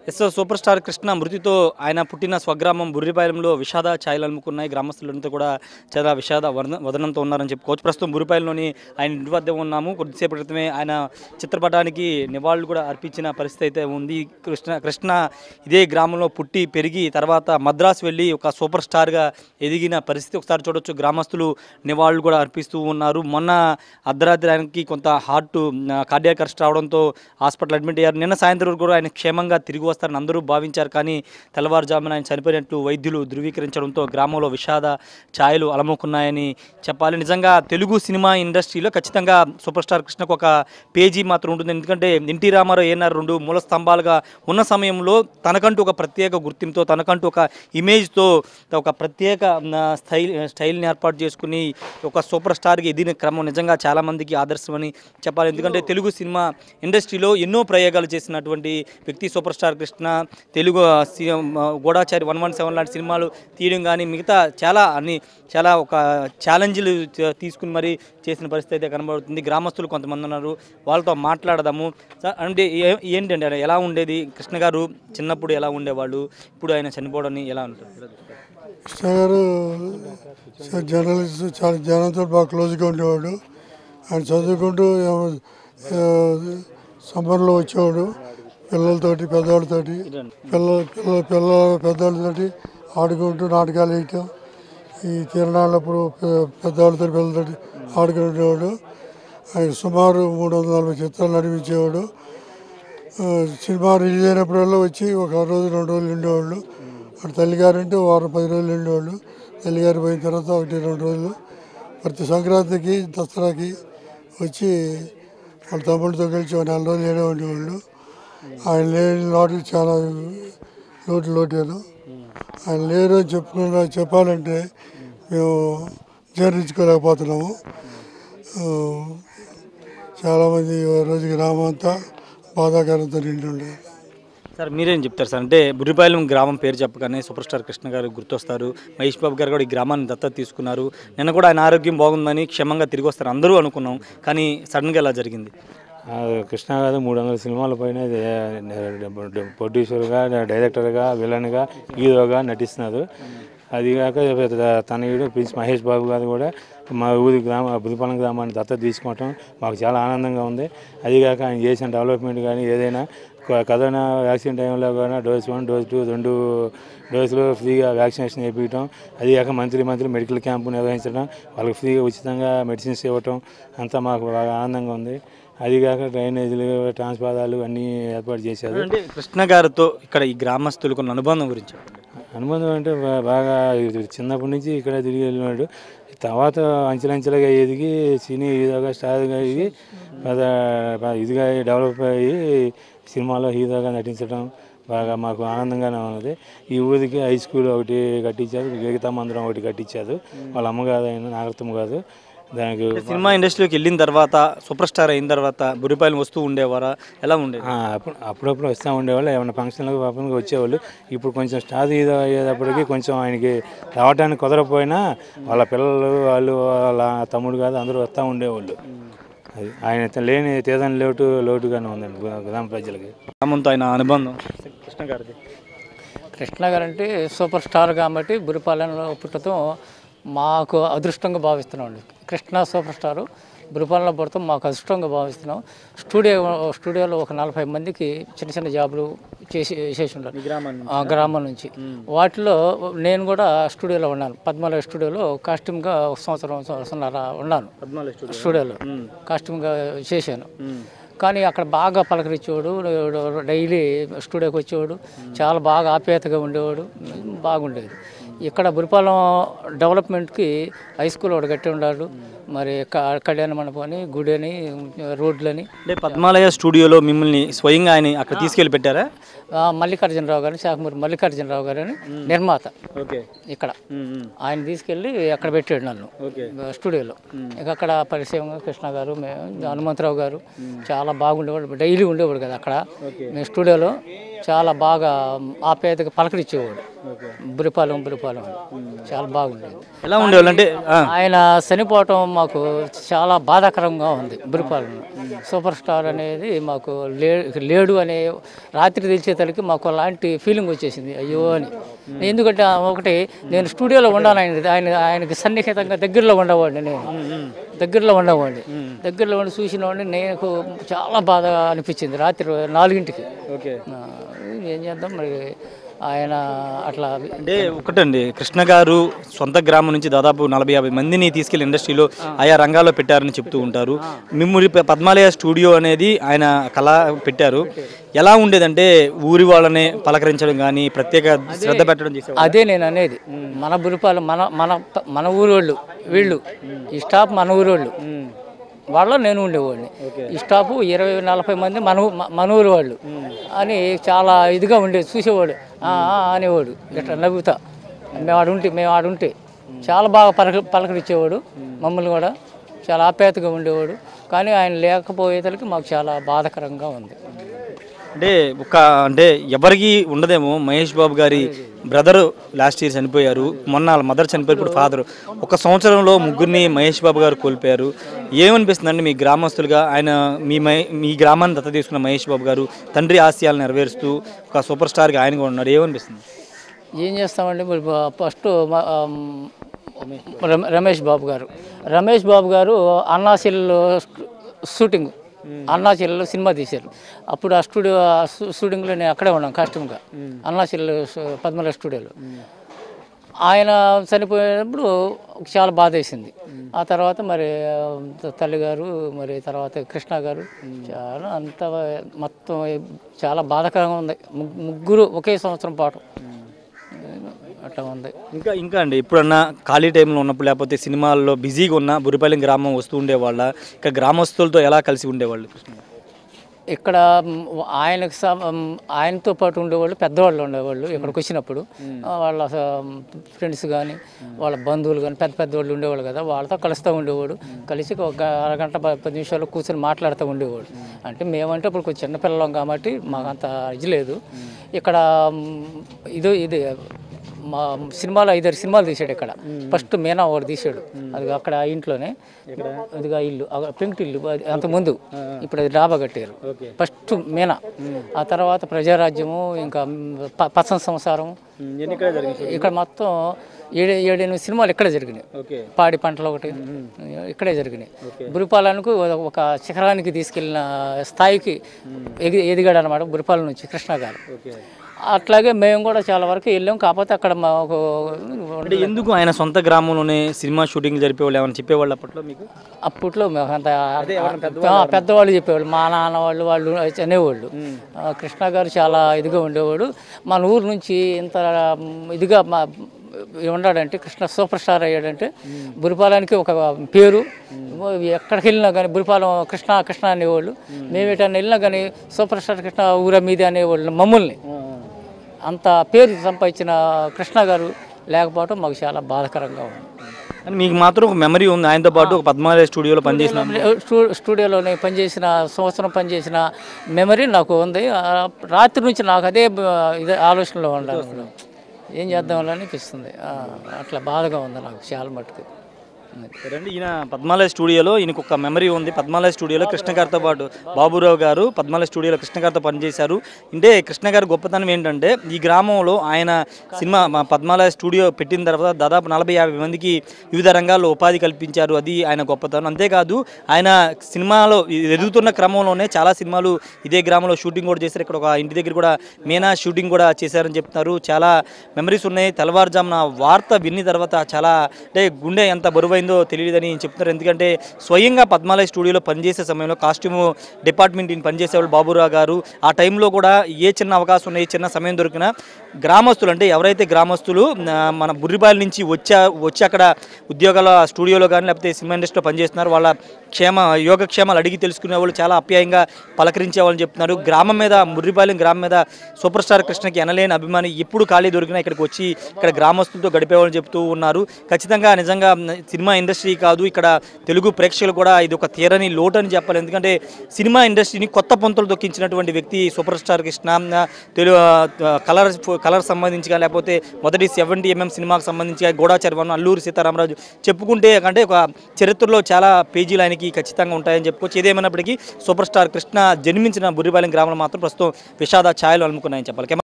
Yes super star Krishna మృతితో ఆయన పుట్టిన స్వగ్రామం బుర్రిపాలెంలో విషాద ఛాయలు అలుముకున్నాయి గ్రామస్తులంతా కూడా చాలా విషాద వదన- వదనంతో ఉన్నారని చెప్పుకోవచ్చు ప్రస్తుతం బుర్రిపాలెంలోని ఆయన ఇంటి వద్ద ఉన్నాము కొద్దిసేపు క్రితమే ఆయన చిత్రపటానికి నివాళులు కూడా అర్పించిన పరిస్థితి అయితే ఉంది కృష్ణ కృష్ణ ఇదే గ్రామంలో పుట్టి పెరిగి తర్వాత మద్రాసు వెళ్ళి ఒక సూపర్ స్టార్గా ఎదిగిన పరిస్థితి ఒకసారి చూడొచ్చు గ్రామస్తులు నివాళులు కూడా అర్పిస్తూ ఉన్నారు మొన్న అర్ధరాత్రి ఆయనకి కొంత హార్ట్ కార్డియాక్ అరెస్ట్ రావడంతో హాస్పిటల్ అడ్మిట్ అయ్యారు నిన్న సాయంత్రం వరకు కూడా ఆయన క్షేమంగా తిరిగి వస్తారని అందరూ భావించారు కానీ తెల్లవారుజామున ఆయన చనిపోయినట్లు వైద్యులు ధృవీకరించడంతో గ్రామంలో విషాద ఛాయలు అలముకున్నాయని చెప్పాలి నిజంగా తెలుగు సినిమా ఇండస్ట్రీలో ఖచ్చితంగా సూపర్ స్టార్ కృష్ణకు ఒక పేజీ మాత్రం ఉంటుంది ఎందుకంటే ఎన్టీ రామారావు ఏఎన్ఆర్ రెండు మూల స్తంభాలుగా ఉన్న సమయంలో తనకంటూ ఒక ప్రత్యేక గుర్తింపుతో తనకంటూ ఒక ఇమేజ్తో ఒక ప్రత్యేక న, స్టైల్ స్టైల్ని ఏర్పాటు చేసుకుని ఒక సూపర్ స్టార్కి ఎదిగిన క్రమం నిజంగా చాలామందికి ఆదర్శమని చెప్పాలి ఎందుకంటే తెలుగు సినిమా ఇండస్ట్రీలో ఎన్నో ప్రయోగాలు చేసినటువంటి వ్యక్తి సూపర్ స్టార్ కృష్ణ తెలుగు ఆ, సి- ఆ, గూఢాచారి వన్ వన్ సెవెన్ లాంటి సినిమాలు తీయడం కానీ మిగతా చాలా అన్ని చాలా ఒక ఛాలెంజ్లు చ- తీసుకుని మరి చేసిన పరిస్థితి అయితే కనబడుతుంది గ్రామస్తులు కొంతమంది ఉన్నారు వాళ్ళతో మాట్లాడదాము సార్ అంటే ఏ- ఏంటండి ఆయన ఎలా ఉండేది కృష్ణ గారు చిన్నప్పుడు ఎలా ఉండేవాళ్ళు ఇప్పుడు ఆయన చనిపోవడం ఎలా ఉంటుంది కృష్ణ గారు జర్నలిస్ట్ చాలా జనంతో బాగా క్లోజ్గా ఉండేవాడు ఆయన చదువుకుంటూ ఏమో- ఆ, సమ్మర్లో వచ్చేవాడు పిల్లలతోటి పెద్దవాళ్ళతోటి పిల్లల పిల్లల పిల్లల పెద్దవాళ్ళతోటి ఆడుకుంటూ నాటకాలు వేయటం ఈ తిరణాలప్పుడు పె- పెద్దవాళ్ళతో పిల్లలతోటి ఆడుకుని ఉండేవాడు ఆయన సుమారు మూడు వందల నలభై చిత్రాలు నడిపించేవాడు ఆ, సినిమా రిలీజ్ అయినప్పుడల్లా వచ్చి ఒక రోజు రెండు రోజులు ఉండేవాళ్ళు అటు తల్లిగారు అంటే వారం పది రోజులు ఉండేవాళ్ళు తల్లిగారు పోయిన తర్వాత ఒకటి రెండు రోజులు ప్రతి సంక్రాంతికి దసరాకి వచ్చి వాళ్ళ తమ్ముడితో కలిసి ఒక నెల రోజులు ఏడే ఉండేవాళ్ళు ఆయన లేని లోటు చాలా లోటు లోటాను ఆయన లేరు అని చెప్పుకున్న చెప్పాలంటే మేము జీర్ణించుకోలేకపోతున్నాము ఆ, చాలామంది ఈ రోజు గ్రామం అంతా బాధాకరంతో నిండి ఉండేది సార్ మీరేం చెప్తారు సార్ అంటే బుర్రిపాలెం గ్రామం పేరు చెప్పగానే సూపర్ స్టార్ కృష్ణ గారు గుర్తొస్తారు మహేష్ బాబు గారు కూడా ఈ గ్రామాన్ని దత్తత తీసుకున్నారు నిన్న కూడా ఆయన ఆరోగ్యం బాగుందని క్షేమంగా తిరిగి వస్తారు అందరూ అనుకున్నాం కానీ సడన్గా ఇలా జరిగింది ఆ, కృష్ణ గారు మూడు వందల సినిమాల పైన ప్రొడ్యూసర్గా డైరెక్టర్గా విలన్గా హీరోగా నటిస్తున్నారు అది కాక తనయుడు ప్రిన్స్ మహేష్ బాబు గారు కూడా మా ఊరి గ్రామ బుదిపాలెం గ్రామాన్ని దత్తత తీసుకోవటం మాకు చాలా ఆనందంగా ఉంది అది కాక ఆయన చేసిన డెవలప్మెంట్ కానీ ఏదైనా క- కరోనా వ్యాక్సిన్ టైంలో కూడా డోస్ వన్ డోస్ టూ రెండు డోసులు ఫ్రీగా వ్యాక్సినేషన్ వేయించడం అది కాక మంత్లీ మంత్లీ మెడికల్ క్యాంపు నిర్వహించడం వాళ్ళకి ఫ్రీగా ఉచితంగా మెడిసిన్స్ ఇవ్వటం అంతా మాకు బాగా ఆనందంగా ఉంది అది కాక డ్రైనేజీలు ట్రాన్స్ఫారాలు అన్నీ ఏర్పాటు చేశారు అంటే కృష్ణ గారితో ఇక్కడ ఈ గ్రామస్తులకు ఉన్న అనుబంధం గురించి చెప్పండి. అనుబంధం అంటే బా- బాగా ఇది చిన్నప్పటి నుంచి ఇక్కడ తిరిగి వెళ్ళినాడు తర్వాత అంచెలంచెలుగా ఎదిగి సినీ హీరోగా స్టార్గా ఎదిగి పెద్ద బాగా ఇదిగా డెవలప్ అయ్యి సినిమాలో హీరోగా నటించడం బాగా మాకు ఆనందంగానే ఉన్నది ఈ ఊరికి హై స్కూల్ ఒకటి కట్టించారు గీతా మందిరం ఒకటి కట్టించారు వాళ్ళ అమ్మగారు అయిన నాగరత్మ గారు దానికి సినిమా ఇండస్ట్రీలోకి వెళ్ళిన తర్వాత సూపర్ స్టార్ అయిన తర్వాత బుర్రిపాలెం వస్తూ ఉండేవారా ఎలా ఉండేది ఆ, అప్పుడు అప్పుడప్పుడు వస్తూ ఉండేవాళ్ళు ఏమైనా ఫంక్షన్లకు పాపంగా వచ్చేవాళ్ళు ఇప్పుడు కొంచెం స్టార్ ఇది అయ్యేటప్పటికి కొంచెం ఆయనకి రావడానికి కుదరకపోయినా వాళ్ళ పిల్లలు వాళ్ళు వాళ్ళ తమ్ముడు కాదు అందరూ వస్తూ ఉండేవాళ్ళు అది ఆయన లేని తేదని లోటు లోటుగానే ఉందండి గ్రామ ప్రజలకి గ్రామంతో ఆయన అనుబంధం కృష్ణ గారిది కృష్ణ గారు అంటే సూపర్ స్టార్ కాబట్టి బురిపాలెంలో పుట్టడం మాకు అదృష్టంగా భావిస్తున్నాం కృష్ణ సూపర్ స్టారు బురిపాలెంలో పుడతాం మాకు అదృష్టంగా భావిస్తున్నాం స్టూడియో స్టూడియోలో ఒక నలభై మందికి చిన్న చిన్న జాబులు చేసి చేసి ఉంటారు గ్రామాన్ని ఆ గ్రామం నుంచి వాటిలో నేను కూడా స్టూడియోలో ఉన్నాను పద్మాలయ స్టూడియోలో కాస్ట్యూమ్గా ఒక సంవత్సరం సంవత్సరంన్నర ఉన్నాను పద్మాలయ స్టూడియో స్టూడియోలో కాస్ట్యూమ్గా చేశాను కానీ అక్కడ బాగా పలకరించేవాడు డైలీ స్టూడియోకి వచ్చేవాడు చాలా బాగా ఆప్యాయతగా ఉండేవాడు బాగుండేది ఇక్కడ బురిపాలెం డెవలప్మెంట్కి హై స్కూల్ ఒకటి కట్టి ఉన్నాడు మరి క- కళ్యాణ మండపం అని గుడి అని రోడ్లని అంటే పద్మాలయ స్టూడియోలో మిమ్మల్ని స్వయంగా ఆయన అక్కడ తీసుకెళ్ళి పెట్టారా ఆ, మల్లికార్జునరావు గారు శాఖమూరి మల్లికార్జునరావు గారు అని నిర్మాత ఓకే ఇక్కడ ఆయన తీసుకెళ్ళి అక్కడ పెట్టాడు నన్ను ఓకే స్టూడియోలో ఇక అక్కడ పరిచయం కృష్ణ గారు మేము హనుమంతరావు గారు చాలా బాగుండేవాడు డైలీ ఉండేవాడు కదా అక్కడ మేము స్టూడియోలో చాలా బాగా ఆప్యాయతగా పలకరించేవాడు బురిపాలెం బురిపాలెం అని. చాలా బాగుండేది ఎలా ఉండేవాళ్ళు అంటే ఆ, ఆయన చనిపోవటం మాకు చాలా బాధాకరంగా ఉంది బురిపాలెం సూపర్ స్టార్ అనేది మాకు లే లేడు అనే రాత్రి తెలిసేతలకి మాకు అలాంటి ఫీలింగ్ వచ్చేసింది అయ్యో అని ఎందుకంటే ఆ ఒకటి నేను స్టూడియోలో ఉండాను ఆయన ఆయన ఆయనకి సన్నిహితంగా దగ్గరలో ఉండేవాడిని నేను దగ్గరలో ఉండేవాడిని దగ్గరలో ఉండి చూసిన వాడిని నాకు చాలా బాధ అనిపించింది రాత్రి నాలుగింటికి ఓకే ఆ, ఏం చేద్దాం మరి ఆయన అట్లా అంటే ఒకటండి కృష్ణ గారు సొంత గ్రామం నుంచి దాదాపు నలభై యాభై మందిని తీసుకెళ్లి ఇండస్ట్రీలో ఆయా రంగాల్లో పెట్టారని చెప్తూ ఉంటారు మిమ్మల్ని ప- పద్మాలయ స్టూడియో అనేది ఆయన కళ పెట్టారు ఎలా ఉండేదంటే ఊరి వాళ్ళని పలకరించడం కానీ ప్రత్యేక శ్రద్ధ పెట్టడం చేసేవారు అదే నేను అనేది మన బురిపాలు మన మన మన ఊరోళ్ళు వీళ్ళు ఈ స్టాఫ్ మన ఊరోళ్ళు వాళ్ళ నేను ఉండేవాడిని ఈ స్టాఫ్ ఇరవై నలభై మంది మన ఊ- మ- మన ఊరు వాళ్ళు అని చాలా ఇదిగా ఉండేది చూసేవాడు "ఆ, ఆ" అనేవాడు ఇట్లా నవ్వుతా మేము ఆడుంటే మేము ఆడుంటే చాలా బాగా పలక పలకరించేవాడు మమ్మల్ని కూడా చాలా ఆప్యాయతగా ఉండేవాడు కానీ ఆయన లేకపోయేతలకి మాకు చాలా బాధాకరంగా ఉంది అంటే ఒక అంటే ఎవరికి ఉండదేమో మహేష్ బాబు గారి బ్రదర్ లాస్ట్ ఇయర్ చనిపోయారు మొన్న వాళ్ళ మదర్ చనిపోయారు ఇప్పుడు ఫాదర్ ఒక సంవత్సరంలో ముగ్గురిని మహేష్ బాబు గారు కోల్పోయారు ఏమనిపిస్తుందండి మీ గ్రామస్తులుగా ఆయన మీ మహే మీ గ్రామాన్ని దత్త తీసుకున్న మహేష్ బాబు గారు తండ్రి ఆశయాలు నెరవేరుస్తూ ఒక సూపర్ స్టార్గా ఆయన కూడా ఉన్నాడు ఏమనిపిస్తుంది ఏం చేస్తామండి మరి ఫస్ట్ మా- ఆమ్, రమ- రమేష్ బాబు గారు రమేష్ బాబు గారు అన్నాశిల్లో షూటింగ్ అన్నాశిల్లో సినిమా తీశారు అప్పుడు ఆ స్టూడియో ఆ షూ- షూటింగ్లో నేను అక్కడే ఉన్నాను కాస్ట్యూమ్గా అన్నాశిల్లో పద్మల స్టూడియోలో ఆయన చనిపోయినప్పుడు చాలా బాధ వేసింది ఆ తర్వాత మరి ఆ, తల్లిగారు మరి తర్వాత కృష్ణ గారు చాలా అంత మొత్తం చాలా బాధాకరంగా ఉంది ముగ్- ముగ్గురు ఒకే సంవత్సరం పాటు అట్లా ఉంది ఇంకా ఇంకా అండి ఎప్పుడన్నా ఖాళీ టైంలో ఉన్నప్పుడు లేకపోతే సినిమాల్లో బిజీగా ఉన్న బురిపాలెం గ్రామం వస్తూ ఉండేవాళ్ళ ఇక గ్రామస్తులతో ఎలా కలిసి ఉండేవాళ్ళు కృష్ణ గారు? ఇక్కడ మ్, ఆయనకు సం- మ్, ఆయనతో పాటు ఉండేవాళ్ళు పెద్దవాళ్ళు ఉండేవాళ్ళు ఇక్కడికి వచ్చినప్పుడు ఆ, వాళ్ళ ఫ్రెండ్స్ కానీ వాళ్ళ బంధువులు కానీ పెద్ద పెద్ద వాళ్ళు ఉండేవాళ్ళు కదా వాళ్ళతో కలుస్తూ ఉండేవాడు కలిసి ఒక అరగంట ప- పది నిమిషాలు కూర్చొని మాట్లాడుతూ ఉండేవాడు అంటే మేమంటే ఇప్పుడు కొంచెం చిన్నపిల్లలం కాబట్టి మాకు అంత ఇది లేదు ఇక్కడ మ్, ఇది ఇది మా సినిమాలో ఐదారు సినిమాలు తీసాడు ఇక్కడ ఫస్ట్ మీనా ఒకటి తీసాడు అది అక్కడ ఆ ఇంట్లోనే అదిగా ఇల్లు ఆ పెంకుటి ఇల్లు అది అంత ముందు ఇప్పుడు అది డాబా కట్టారు ఫస్ట్ మీనా ఆ తర్వాత ప్రజారాజ్యము ఇంకా ప- పచ్చని సంసారం ఇక్కడ మొత్తం ఏడు ఏడెనిమిది సినిమాలు ఇక్కడే జరిగినాయి ఓకే పాడి పంటలు ఒకటి ఇక్కడే జరిగినాయి బురిపాలెంకు ఒక శిఖరానికి తీసుకెళ్ళిన స్థాయికి ఎగి ఎదిగాడు అనమాట బురిపాలెం నుంచి కృష్ణ గారు ఓకే అట్లాగే మేము కూడా చాలా వరకు వెళ్ళాం కాకపోతే అక్కడ మాకు అంటే ఎందుకు ఆయన సొంత గ్రామంలోనే సినిమా షూటింగ్ జరిపేవాళ్ళు ఏమైనా చెప్పేవాళ్ళు అప్పట్లో మీకు అప్పట్లో మేము అంత ఆ, పెద్దవాళ్ళు చెప్పేవాళ్ళు మా నాన్న వాళ్ళు వాళ్ళు అనేవాళ్ళు ఆ, కృష్ణ గారు చాలా ఇదిగా ఉండేవాడు మన ఊరు నుంచి ఇంత మ్, ఇదిగా మా ఉన్నాడంటే కృష్ణ సూపర్ స్టార్ అయ్యాడంటే బురిపాలానికి ఒక పేరు ఎక్కడికి వెళ్ళినా కానీ బురిపాలెం కృష్ణ కృష్ణ అనేవాళ్ళు మేము ఎటన్నా వెళ్ళినా కానీ సూపర్ స్టార్ కృష్ణ ఊర మీది అనేవాళ్ళు మమ్మల్ని అంత పేరు సంపాదించిన కృష్ణ గారు లేకపోవడం మాకు చాలా బాధాకరంగా ఉంది అని మీకు మాత్రం ఒక మెమరీ ఉంది ఆయనతో పాటు ఒక పద్మాలయ స్టూడియోలో పనిచేసిన స్టూ- స్టూడియోలోనే పనిచేసిన సంవత్సరం పనిచేసిన మెమరీ నాకు ఉంది ఆ, రాత్రి నుంచి నాకు అదే బ- ఇదే ఆలోచనలో ఉండాలి అసలు. ఏం చేద్దాం అనిపిస్తుంది ఆ, అట్లా బాధగా ఉంది నాకు చాలా మటుకు రండి ఈయన పద్మాలయ స్టూడియోలో ఈయనకు ఒక మెమరీ ఉంది పద్మాలయ స్టూడియోలో కృష్ణ గారితో పాటు బాబురావు గారు పద్మాలయ స్టూడియోలో కృష్ణ గారితో పనిచేశారు అంటే కృష్ణ గారి గొప్పతనం ఏంటంటే ఈ గ్రామంలో ఆయన సినిమా మా పద్మాలయ స్టూడియో పెట్టిన తర్వాత దాదాపు నలభై యాభై మందికి వివిధ రంగాల్లో ఉపాధి కల్పించారు అది ఆయన గొప్పతనం అంతేకాదు ఆయన సినిమాలో ఎదుగుతున్న క్రమంలోనే చాలా సినిమాలు ఇదే గ్రామంలో షూటింగ్ కూడా చేశారు ఇక్కడ ఒక ఇంటి దగ్గర కూడా మీనా షూటింగ్ కూడా చేశారని చెప్తున్నారు చాలా మెమరీస్ ఉన్నాయి తెల్లవారుజామున వార్త విన్న తర్వాత చాలా అంటే గుండె ఎంత బరువైందో తెలియదని చెప్తున్నారు ఎందుకంటే స్వయంగా పద్మాలయ స్టూడియోలో పనిచేసే సమయంలో కాస్ట్యూమ్ డిపార్ట్మెంట్ ఈయన పనిచేసేవాళ్ళు బాబురావు గారు ఆ టైంలో కూడా ఏ చిన్న అవకాశం ఉన్న ఏ చిన్న సమయం దొరికినా గ్రామస్తులు అంటే ఎవరైతే గ్రామస్తులు ఆ, మన బుర్రిబాల్ నుంచి వచ్చా వచ్చి అక్కడ ఉద్యోగాల స్టూడియోలో కానీ లేకపోతే సినిమా ఇండస్ట్రీలో పనిచేస్తున్నారు వాళ్ళ క్షేమ యోగక్షేమాలు అడిగి తెలుసుకునే వాళ్ళు చాలా ఆప్యాయంగా పలకరించే వాళ్ళని చెప్తున్నారు గ్రామం మీద ముర్రిపాలెం గ్రామం మీద సూపర్ స్టార్ కృష్ణకి ఎనలేని అభిమాని ఎప్పుడు ఖాళీ దొరికినా ఇక్కడికి వచ్చి ఇక్కడ గ్రామస్తులతో గడిపేవాళ్ళని చెప్తూ ఉన్నారు ఖచ్చితంగా నిజంగా సినిమా ఇండస్ట్రీ కాదు ఇక్కడ తెలుగు ప్రేక్షకులు కూడా ఇది ఒక తీరని లోటు అని చెప్పాలి ఎందుకంటే సినిమా ఇండస్ట్రీని కొత్త పొంతలు దొక్కించినటువంటి వ్యక్తి super star Krishna Telugu colour colour సంబంధించి కానీ లేకపోతే మొదటి సెవెంటీ ఎంఎం సినిమాకి సంబంధించి కానీ గోడాచారి వన్ అల్లూరి సీతారామరాజు చెప్పుకుంటే అంటే ఒక చరిత్రలో చాలా పేజీలు ఆయనకి ఖచ్చితంగా ఉంటాయని చెప్పుకోవచ్చు ఏదేమైనప్పటికీ సూపర్ స్టార్ కృష్ణ జన్మించిన బుర్రిపాలెం గ్రామంలో మాత్రం ప్రస్తుతం విషాద ఛాయలు అలుముకున్నాయని చెప్పాలి